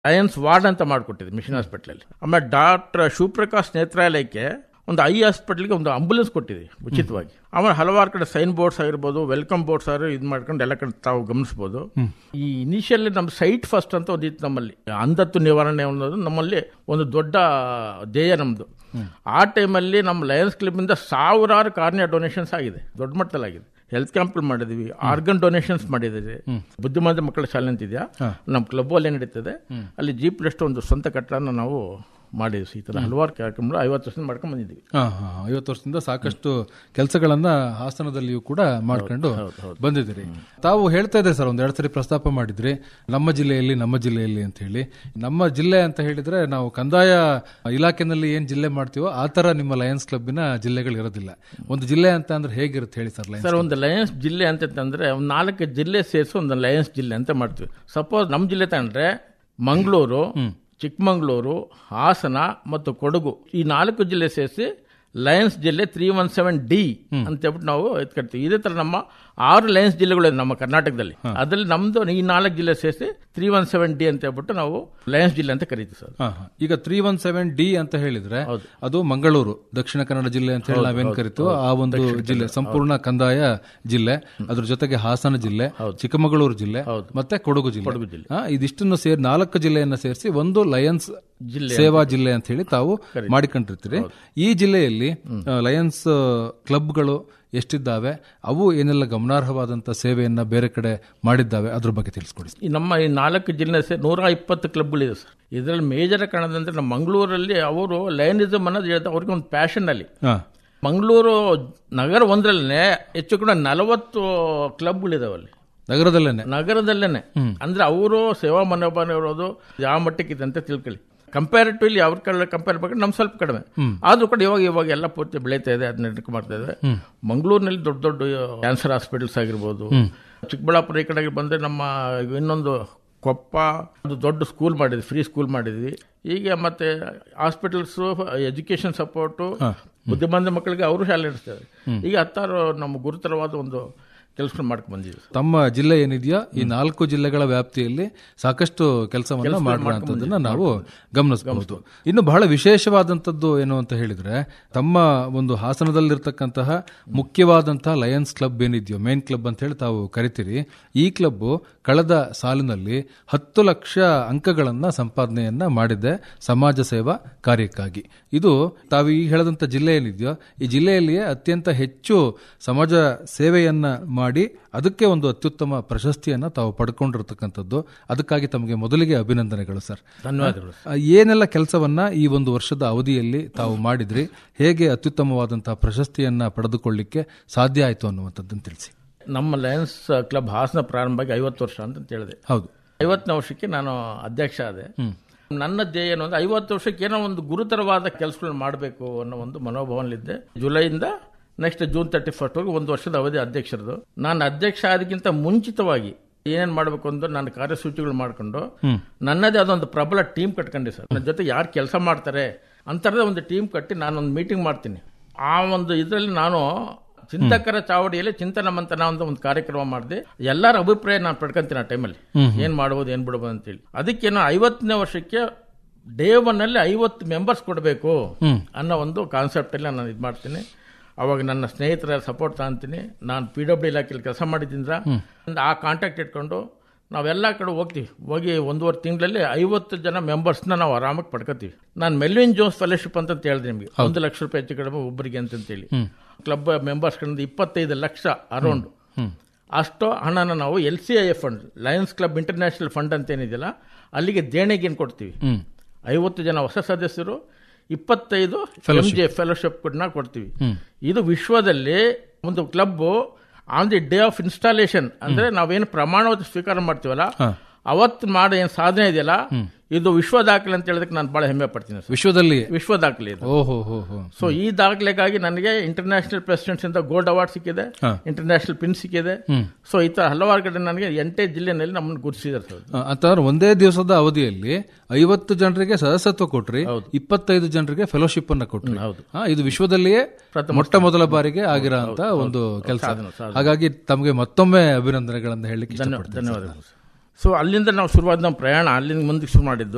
Lions ward ಅಂತ ಮಾಡಿಕೊಟ್ಟಿದ್ದೆ mission ಹಾಸ್ಪಿಟ್ಲಲ್ಲಿ ಆಮೇಲೆ ಡಾಕ್ಟರ್ ಶಿವಪ್ರಕಾಶ್ ನೇತ್ರಾಲಯಕ್ಕೆ ಒಂದು ಐ ಹಾಸ್ಪಿಟ್ಲಿಗೆ ಒಂದು ಆಂಬುಲೆನ್ಸ್ ಕೊಟ್ಟಿದೆ ಉಚಿತವಾಗಿ ಆಮೇಲೆ ಹಲವಾರು ಕಡೆ ಸೈನ್ ಬೋರ್ಡ್ಸ್ ಆಗಿರ್ಬೋದು ವೆಲ್ಕಮ್ ಬೋರ್ಡ್ಸ್ ಆಗಿರೋ ಇದು ಮಾಡ್ಕೊಂಡು ಎಲ್ಲ ಕಡೆ ತಾವು ಗಮನಿಸಬಹುದು ಈ ಇನಿಷಿಯಲಿ ನಮ್ಮ ಸೈಟ್ ಫಸ್ಟ್ ಅಂತ ಒಂದು ಇತ್ತು ನಮ್ಮಲ್ಲಿ ಅಂಧತ್ವ ನಿವಾರಣೆ ಅನ್ನೋದು ನಮ್ಮಲ್ಲಿ ಒಂದು ದೊಡ್ಡ ಧ್ಯೇಯ ನಮ್ಮದು ಆ ಟೈಮಲ್ಲಿ ನಮ್ಮ ಲಯನ್ಸ್ ಕ್ಲಬ್ಬಿಂದ ಸಾವಿರಾರು ಕಾರ್ನಿಯಾ ಡೊನೇಷನ್ಸ್ ಆಗಿದೆ ದೊಡ್ಡ ಮಟ್ಟದಲ್ಲಾಗಿದೆ ಹೆಲ್ತ್ ಕ್ಯಾಂಪ್ ಮಾಡಿದ್ವಿ ಆರ್ಗನ್ ಡೊನೇಷನ್ಸ್ ಮಾಡಿದ್ದೀವಿ ಬುದ್ಧಿಮಾಂದ್ಯ ಮಕ್ಕಳ ಶಾಲೆ ಅಂತಿದ್ಯಾ ನಮ್ಮ ಕ್ಲಬ್ ಅಲ್ಲೇ ನಡೀತದೆ ಅಲ್ಲಿ ಜಿ ಪ್ಲಸ್ ಒಂದು ಸ್ವಂತ ಕಟ್ಟಡನ ನಾವು ಮಾಡಿದ್ವಿ ಈ ಥರ ಹಲವಾರು ಕಾರ್ಯಕ್ರಮಗಳು ಐವತ್ತು ವರ್ಷದಿಂದ ಮಾಡ್ಕೊಂಡು ಬಂದಿದ್ದೀವಿ ಹಾ ಹಾ ಐವತ್ತು ವರ್ಷದಿಂದ ಸಾಕಷ್ಟು ಕೆಲಸಗಳನ್ನ ಹಾಸನದಲ್ಲಿಯೂ ಕೂಡ ಮಾಡ್ಕೊಂಡು ಬಂದಿದ್ದೀರಿ ತಾವು ಹೇಳ್ತಾ ಇದ್ರಿ ಸರ್ ಒಂದ್ ಎರಡು ಸರಿ ಪ್ರಸ್ತಾಪ ಮಾಡಿದ್ರಿ ನಮ್ಮ ಜಿಲ್ಲೆಯಲ್ಲಿ ನಮ್ಮ ಜಿಲ್ಲೆಯಲ್ಲಿ ಅಂತ ಹೇಳಿ ನಮ್ಮ ಜಿಲ್ಲೆ ಅಂತ ಹೇಳಿದ್ರೆ ನಾವು ಕಂದಾಯ ಇಲಾಖೆನಲ್ಲಿ ಏನ್ ಜಿಲ್ಲೆ ಮಾಡ್ತೀವೋ ಆ ತರ ನಿಮ್ಮ ಲಯನ್ಸ್ ಕ್ಲಬ್ಬಿನ ಜಿಲ್ಲೆಗಳು ಇರೋದಿಲ್ಲ ಒಂದು ಜಿಲ್ಲೆ ಅಂತ ಅಂದ್ರೆ ಹೇಗಿರುತ್ತೆ ಹೇಳಿ ಸರ್ ಲಯನ್ಸ್ ಸರ್ ಒಂದು ಲಯನ್ಸ್ ಜಿಲ್ಲೆ ಅಂತಂದ್ರೆ ಒಂದು ನಾಲ್ಕು ಜಿಲ್ಲೆ ಸೇರಿಸಿ ಒಂದು ಲಯನ್ಸ್ ಜಿಲ್ಲೆ ಅಂತ ಮಾಡ್ತೀವಿ ಸಪೋಸ್ ನಮ್ಮ ಜಿಲ್ಲೆ ತಗೊಂಡ್ರೆ ಮಂಗಳೂರು ಚಿಕ್ಕಮಂಗ್ಳೂರು ಹಾಸನ ಮತ್ತು ಕೊಡಗು ಈ ನಾಲ್ಕು ಜಿಲ್ಲೆ ಸೇರಿಸಿ ಲಯನ್ಸ್ ಜಿಲ್ಲೆ ತ್ರೀ ಒನ್ ಸೆವೆನ್ ಡಿ ಅಂತ ಹೇಳ್ಬಿಟ್ಟು ನಾವು ಎತ್ಕೊಳ್ತೀವಿ ಇದೇ ತರ ನಮ್ಮ ಆರು ಲಯನ್ಸ್ ಜಿಲ್ಲೆಗಳು ಇದೆ ನಮ್ಮ ಕರ್ನಾಟಕದಲ್ಲಿ ಅದರಲ್ಲಿ ನಮ್ದು ಈ ನಾಲ್ಕು ಜಿಲ್ಲೆ ಸೇರಿಸಿ ತ್ರೀ ಒನ್ ಸೆವೆನ್ ಡಿ ಅಂತ ಹೇಳ್ಬಿಟ್ಟು ನಾವು ಲಯನ್ಸ್ ಜಿಲ್ಲೆ ಅಂತ ಕರಿತೀವಿ ಸರ್ ಹಾ, ಹಾ. ಈಗ ತ್ರೀ ಒನ್ ಸೆವೆನ್ ಡಿ ಅಂತ ಹೇಳಿದ್ರೆ ಅದು ಮಂಗಳೂರು ದಕ್ಷಿಣ ಕನ್ನಡ ಜಿಲ್ಲೆ ಅಂತ ಹೇಳಿ ನಾವೇನ್ ಕರಿತೀವೋ ಆ ಒಂದು ಜಿಲ್ಲೆ ಸಂಪೂರ್ಣ ಕಂದಾಯ ಜಿಲ್ಲೆ ಅದ್ರ ಜೊತೆಗೆ ಹಾಸನ ಜಿಲ್ಲೆ ಚಿಕ್ಕಮಗಳೂರು ಜಿಲ್ಲೆ ಮತ್ತೆ ಕೊಡಗು ಜಿಲ್ಲೆ ಹಾ, ಇದಿಷ್ಟನ್ನು ಸೇರಿ ನಾಲ್ಕು ಜಿಲ್ಲೆಯನ್ನ ಸೇರಿಸಿ ಒಂದು ಲಯನ್ಸ್ ಸೇವಾ ಜಿಲ್ಲೆ ಅಂತ ಹೇಳಿ ತಾವು ಮಾಡಿಕೊಂಡಿರ್ತೀರಿ ಈ ಜಿಲ್ಲೆಯಲ್ಲಿ ಆ, ಲಯನ್ಸ್ ಆ, ಕ್ಲಬ್ಗಳು ಎಷ್ಟಿದ್ದಾವೆ ಅವು ಏನೆಲ್ಲ ಗಮನಾರ್ಹವಾದಂತ ಸೇವೆಯನ್ನ ಬೇರೆ ಕಡೆ ಮಾಡಿದ್ದಾವೆ ಅದ್ರ ಬಗ್ಗೆ ತಿಳಿಸ್ಕೊಡಿ ಈ ನಮ್ಮ ಈ ನಾಲ್ಕು ಜಿಲ್ಲೆ ಸೇರಿ ನೂರ ಇಪ್ಪತ್ತು ಕ್ಲಬ್ಗಳಿದೆ ಸರ್ ಇದರಲ್ಲಿ ಮೇಜರ್ ಕಾರಣದಂದ್ರೆ ನಮ್ಮ ಮಂಗಳೂರಲ್ಲಿ ಅವರು ಲಯನಿಸಮ್ ಅನ್ನೋದು ಹೇಳ್ತಾ ಅವ್ರಿಗೆ ಒಂದು ಪ್ಯಾಷನ್ ಅಲ್ಲಿ ಹಾ ಮಂಗಳೂರು ನಗರ ಒಂದರಲ್ಲೇ ಹೆಚ್ಚು ಕೂಡ ನಲವತ್ತು ಕ್ಲಬ್ಗಳಿದಾವೆ ಅಲ್ಲಿ ನಗರದಲ್ಲೇನೆ ನಗರದಲ್ಲೇನೆ ಅಂದ್ರೆ ಅವರು ಸೇವಾ ಮನೋಭಾವ ಇರೋದು ಯಾವ ಮಟ್ಟಕ್ಕೆ ಇದೆ ಅಂತ ತಿಳ್ಕೊಳ್ಳಿ ಕಂಪ್ಯಾರಿಟಿವ್ಲಿ ಅವ್ರ ಕಡೆ ಕಂಪೇರ್ ಬಗ್ಗೆ ನಮ್ ಸ್ವಲ್ಪ ಕಡಿಮೆ ಆದ್ರೂ ಕೂಡ ಇವಾಗ ಇವಾಗ ಎಲ್ಲ ಪೂರ್ತಿ ಬೆಳೀತಾ ಇದೆ ಅದನ್ನ ನಡ್ಕೊ ಮಾಡ್ತಾ ಇದೆ ಮಂಗಳೂರಿನಲ್ಲಿ ದೊಡ್ಡ ದೊಡ್ಡ ಕ್ಯಾನ್ಸರ್ ಹಾಸ್ಪಿಟಲ್ಸ್ ಆಗಿರ್ಬೋದು ಚಿಕ್ಕಬಳ್ಳಾಪುರ ಈ ಕಡೆಗೆ ಬಂದ್ರೆ ನಮ್ಮ ಇನ್ನೊಂದು ಕೊಪ್ಪ ಒಂದು ದೊಡ್ಡ ಸ್ಕೂಲ್ ಮಾಡಿದ್ವಿ ಫ್ರೀ ಸ್ಕೂಲ್ ಮಾಡಿದ್ವಿ ಈಗ ಮತ್ತೆ ಹಾಸ್ಪಿಟಲ್ಸ್ ಎಜುಕೇಶನ್ ಸಪೋರ್ಟು ಬುದ್ಧಿಮಾಂದ್ಯ ಮಕ್ಕಳಿಗೆ ಅವರು ಶಾಲೆ ನಡೆಸ್ತಾರೆ ಈಗ ಹತ್ತಾರು ನಮ್ಮ ಗುರುತರವಾದ ಒಂದು ಕೆಲಸ ಮಾಡ್ಕೊಂಡು ಬಂದಿದ್ದೀವಿ ತಮ್ಮ ಜಿಲ್ಲೆ ಏನಿದೆಯಾ ಈ ನಾಲ್ಕು ಜಿಲ್ಲೆಗಳ ವ್ಯಾಪ್ತಿಯಲ್ಲಿ ಸಾಕಷ್ಟು ಕೆಲಸವನ್ನ ಮಾಡುವಂತದನ್ನ ನಾವು ಗಮನಿಸಬಹುದು ಇನ್ನು ಬಹಳ ವಿಶೇಷವಾದಂತದ್ದು ಏನು ಅಂತ ಹೇಳಿದ್ರೆ ತಮ್ಮ ಒಂದು ಹಾಸನದಲ್ಲಿರ್ತಕ್ಕಂತಹ ಮುಖ್ಯವಾದಂತಹ ಲಯನ್ಸ್ ಕ್ಲಬ್ ಏನಿದೆಯೋ ಮೇನ್ ಕ್ಲಬ್ ಅಂತ ಹೇಳಿ ತಾವು ಕರಿತೀರಿ ಈ ಕ್ಲಬ್ ಕಳೆದ ಸಾಲಿನಲ್ಲಿ ಹತ್ತು ಲಕ್ಷ ಅಂಕಗಳನ್ನ ಸಂಪಾದನೆಯನ್ನ ಮಾಡಿದೆ ಸಮಾಜ ಸೇವಾ ಕಾರ್ಯಕ್ಕಾಗಿ ಇದು ತಾವು ಈ ಹೇಳದಂತ ಜಿಲ್ಲೆ ಏನಿದೆಯೋ ಈ ಜಿಲ್ಲೆಯಲ್ಲಿಯೇ ಅತ್ಯಂತ ಹೆಚ್ಚು ಸಮಾಜ ಸೇವೆಯನ್ನ ಮಾಡಿ ಅದಕ್ಕೆ ಒಂದು ಅತ್ಯುತ್ತಮ ಪ್ರಶಸ್ತಿಯನ್ನ ತಾವು ಪಡ್ಕೊಂಡಿರ್ತಕ್ಕಂಥದ್ದು ಅದಕ್ಕಾಗಿ ತಮಗೆ ಮೊದಲಿಗೆ ಅಭಿನಂದನೆಗಳು ಸರ್ ಧನ್ಯವಾದಗಳು ಆ, ಏನೆಲ್ಲ ಕೆಲಸವನ್ನ ಈ ಒಂದು ವರ್ಷದ ಅವಧಿಯಲ್ಲಿ ತಾವು ಮಾಡಿದ್ರಿ ಹೇಗೆ ಅತ್ಯುತ್ತಮವಾದಂತಹ ಪ್ರಶಸ್ತಿಯನ್ನ ಪಡೆದುಕೊಳ್ಳಿಕ್ಕೆ ಸಾಧ್ಯ ಆಯಿತು ಅನ್ನುವಂಥದ್ದನ್ನು ತಿಳಿಸಿ ನಮ್ಮ ಲಯನ್ಸ್ ಕ್ಲಬ್ ಹಾಸನ ಪ್ರಾರಂಭ ಆಗಿ ಐವತ್ತು ವರ್ಷ ಅಂತ ಹೇಳಿದೆ ಹೌದು ಐವತ್ತನೇ ವರ್ಷಕ್ಕೆ ನಾನು ಅಧ್ಯಕ್ಷ ಆದೆ ನನ್ನ ಧ್ಯೇಯ ಏನು ಅಂದ್ರೆ ಐವತ್ತು ವರ್ಷಕ್ಕೆ ಏನೋ ಒಂದು ಗುರುತರವಾದ ಕೆಲಸಗಳನ್ನ ಮಾಡಬೇಕು ಅನ್ನೋ ಒಂದು ಮನೋಭಾವನಲ್ಲಿದ್ದೆ ಜುಲೈಯಿಂದ ನೆಕ್ಸ್ಟ್ ಜೂನ್ ತರ್ಟಿ ಫಸ್ಟ್ ವರೆಗೂ ಒಂದು ವರ್ಷದ ಅವಧಿ ಅಧ್ಯಕ್ಷರದು ನಾನು ಅಧ್ಯಕ್ಷ ಆದಕ್ಕಿಂತ ಮುಂಚಿತವಾಗಿ ಏನೇನ್ ಮಾಡಬೇಕು ಅಂತ ನಾನು ಕಾರ್ಯಸೂಚಿಗಳು ಮಾಡ್ಕೊಂಡು ನನ್ನದೇ ಅದೊಂದು ಪ್ರಬಲ ಟೀಮ್ ಕಟ್ಕೊಂಡೆ ಸರ್ ನನ್ನ ಜೊತೆ ಯಾರು ಕೆಲಸ ಮಾಡ್ತಾರೆ ಅಂತರದೇ ಒಂದು ಟೀಮ್ ಕಟ್ಟಿ ನಾನೊಂದು ಮೀಟಿಂಗ್ ಮಾಡ್ತೀನಿ ಆ ಒಂದು ಇದರಲ್ಲಿ ನಾನು ಚಿಂತಕರ ಚಾವಡಿಯಲ್ಲಿ ಚಿಂತನ ಮಂಥನ ಅಂತ ಒಂದು ಕಾರ್ಯಕ್ರಮ ಮಾಡಿದೆ ಎಲ್ಲರ ಅಭಿಪ್ರಾಯ ನಾನು ಪಡ್ಕೊಂತೀನಿ ಆ ಟೈಮಲ್ಲಿ ಏನ್ ಮಾಡ್ಬೋದು ಏನ್ ಬಿಡ್ಬೋದು ಅಂತೇಳಿ ಅದಕ್ಕೆ ನಾನು ಐವತ್ತನೇ ವರ್ಷಕ್ಕೆ ಡೇ ಒನ್ ಅಲ್ಲಿ ಐವತ್ತು ಮೆಂಬರ್ಸ್ ಕೊಡಬೇಕು ಅನ್ನೋ ಒಂದು ಕಾನ್ಸೆಪ್ಟ್ ಅಲ್ಲಿ ನಾನು ಇದು ಮಾಡ್ತೀನಿ ಅವಾಗ ನನ್ನ ಸ್ನೇಹಿತರ ಸಪೋರ್ಟ್ ತಗೊಂತೀನಿ ನಾನು ಪಿ ಡಬ್ಲ್ಯೂ ಇಲಾಖೆಯಲ್ಲಿ ಕೆಲಸ ಮಾಡಿದ್ರಿಂದ ಆ ಕಾಂಟ್ಯಾಕ್ಟ್ ಇಟ್ಕೊಂಡು ನಾವೆಲ್ಲ ಕಡೆ ಹೋಗ್ತೀವಿ ಹೋಗಿ ಒಂದೂವರೆ ತಿಂಗಳಲ್ಲಿ ಐವತ್ತು ಜನ ಮೆಂಬರ್ಸ್ನ ನಾವು ಆರಾಮಾಗಿ ಪಡ್ಕೋತೀವಿ ನಾನು ಮೆಲ್ವಿನ್ ಜೋನ್ಸ್ ಫೆಲೋಶಿಪ್ ಅಂತ ಹೇಳಿದೆ ನಿಮಗೆ ಒಂದು ಲಕ್ಷ ರೂಪಾಯಿ ಹೆಚ್ಚು ಕಡಿಮೆ ಒಬ್ಬರಿಗೆ ಅಂತಂತೇಳಿ ಕ್ಲಬ್ ಮೆಂಬರ್ಸ್ ಕಡೆಯಿಂದ ಇಪ್ಪತ್ತೈದು ಲಕ್ಷ ಅರೌಂಡ್ ಅಷ್ಟು ಹಣನ ನಾವು L C I F fund lions club international fund ಅಂತ ಏನಿದೆಯಲ್ಲ ಅಲ್ಲಿಗೆ ದೇಣಿಗೆಯನ್ನು ಕೊಡ್ತೀವಿ ಐವತ್ತು ಜನ ಹೊಸ ಸದಸ್ಯರು ಇಪ್ಪತ್ತೈದು ಎಂ ಜೆ ಫೆಲೋಶಿಪ್ ಕೊಡ್ತೀವಿ ಇದು ವಿಶ್ವದಲ್ಲಿ ಒಂದು club on the day of installation ಅಂದ್ರೆ ನಾವೇನು ಪ್ರಮಾಣವತ್ತು ಸ್ವೀಕಾರ ಮಾಡ್ತೀವಲ್ಲ ಅವತ್ತು ಮಾಡೋ ಏನ್ ಸಾಧನೆ ಇದೆಯಲ್ಲ ಇದು ವಿಶ್ವ ದಾಖಲೆ ಅಂತ ಹೇಳೋದಕ್ಕೆ ನಾನು ಬಹಳ ಹೆಮ್ಮೆ ಪಡ್ತೀನಿ ಸರ್. ವಿಶ್ವದಲ್ಲಿ ವಿಶ್ವ ದಾಖಲೆ ಇದು ಓಹೋ ಹೋ ಹೋ ಸೊ ಈ ದಾಖಲೆಗಾಗಿ ನನಗೆ ಇಂಟರ್ನ್ಯಾಷನಲ್ ಪ್ರೆಸಿಡೆಂಟ್ಸ್ ಇಂದ ಗೋಲ್ಡ್ ಅವಾರ್ಡ್ ಸಿಕ್ಕಿದೆ ಇಂಟರ್ನ್ಯಾಷನಲ್ ಪಿನ್ ಸಿಕ್ಕಿದೆ ಸೊ ಈ ತರ ಹಲವಾರು ಕಡೆ ನನಗೆ ಎಂಟೇ ಜಿಲ್ಲೆನಲ್ಲಿ ನಮ್ಮನ್ನು ಗುರುತಿಸಿದ್ದಾರೆ ಸರ್ ಆ, ಅಂತಂದ್ರೆ ಒಂದೇ ದಿವಸದ ಅವಧಿಯಲ್ಲಿ ಐವತ್ತು ಜನರಿಗೆ ಸದಸ್ಯತ್ವ ಕೊಟ್ರಿ ಇಪ್ಪತ್ತೈದು ಜನರಿಗೆ ಫೆಲೋಶಿಪ್ ಅನ್ನ ಕೊಟ್ರಿ ಹೌದು. ಆ, ಇದು ವಿಶ್ವದಲ್ಲಿಯೇ ಮೊಟ್ಟ ಮೊದಲ ಬಾರಿಗೆ ಆಗಿರೋ ಅಂತ ಒಂದು ಕೆಲಸ ಹಾಗಾಗಿ ತಮಗೆ ಮತ್ತೊಮ್ಮೆ ಅಭಿನಂದನೆಗಳನ್ನು ಹೇಳಲಿಕ್ಕೆ ಇಷ್ಟಪಡ್ತೀನಿ ಧನ್ಯವಾದಗಳು ಸೊ ಅಲ್ಲಿಂದ ನಾವು ಶುರುವಾದ ನಮ್ಮ ಪ್ರಯಾಣ ಅಲ್ಲಿಂದ ಮುಂದಕ್ಕೆ ಶುರು ಮಾಡಿದ್ದು